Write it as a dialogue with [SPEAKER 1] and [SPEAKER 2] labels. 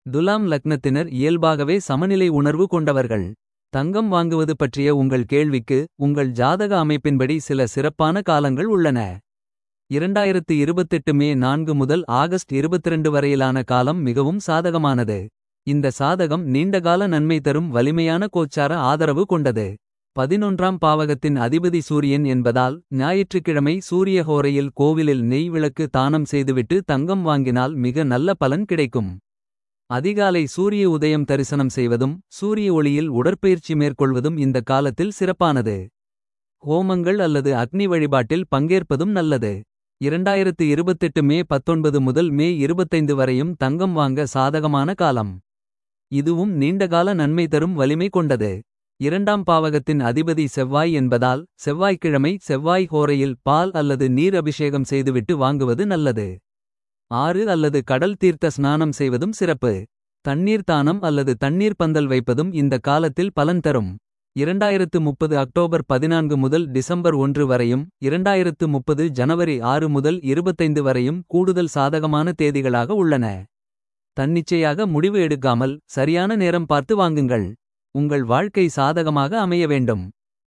[SPEAKER 1] துலாம் லக்னத்தினர் இயல்பாகவே சமநிலை உணர்வு கொண்டவர்கள். தங்கம் வாங்குவது பற்றிய உங்கள் கேள்விக்கு உங்கள் ஜாதக அமைப்பின்படி சில சிறப்பான காலங்கள் உள்ளன. 2028 மே 4 முதல் ஆகஸ்ட் 22 வரையிலான காலம் மிகவும் சாதகமானது. இந்த சாதகம் நீண்டகால நன்மை தரும் வலிமையான கோச்சார ஆதரவு கொண்டது. பதினொன்றாம் பாவகத்தின் அதிபதி சூரியன் என்பதால் ஞாயிற்றுக்கிழமை சூரிய ஹோரையில் கோவிலில் நெய் விளக்கு தானம் செய்துவிட்டு தங்கம் வாங்கினால் மிக நல்ல பலன் கிடைக்கும். அதிகாலை சூரிய உதயம் தரிசனம் செய்வதும் சூரிய ஒளியில் உடற்பயிற்சி மேற்கொள்வதும் இந்த காலத்தில் சிறப்பானது. ஹோமங்கள் அல்லது அக்னி வழிபாட்டில் பங்கேற்பதும் நல்லது. 2028 மே 19 முதல் மே 25 வரையும் தங்கம் வாங்க சாதகமான காலம். இதுவும் நீண்டகால நன்மை தரும் வலிமை கொண்டது. இரண்டாம் பாவகத்தின் அதிபதி செவ்வாய் என்பதால் செவ்வாய்க்கிழமை செவ்வாய் ஹோரையில் பால் அல்லது நீர் அபிஷேகம் செய்துவிட்டு வாங்குவது நல்லது. ஆறு அல்லது கடல் தீர்த்த ஸ்நானம் செய்வதும் சிறப்பு. தண்ணீர் தானம் அல்லது தண்ணீர் பந்தல் வைப்பதும் இந்த காலத்தில் பலன் தரும். 2030 அக்டோபர் 14 முதல் டிசம்பர் 1 வரையும் 2030 ஜனவரி 6 முதல் 25 வரையும் கூடுதல் சாதகமான தேதிகளாக உள்ளன. தன்னிச்சையாக முடிவு எடுக்காமல் சரியான நேரம் பார்த்து வாங்குங்கள். உங்கள் வாழ்க்கை சாதகமாக அமைய வேண்டும்.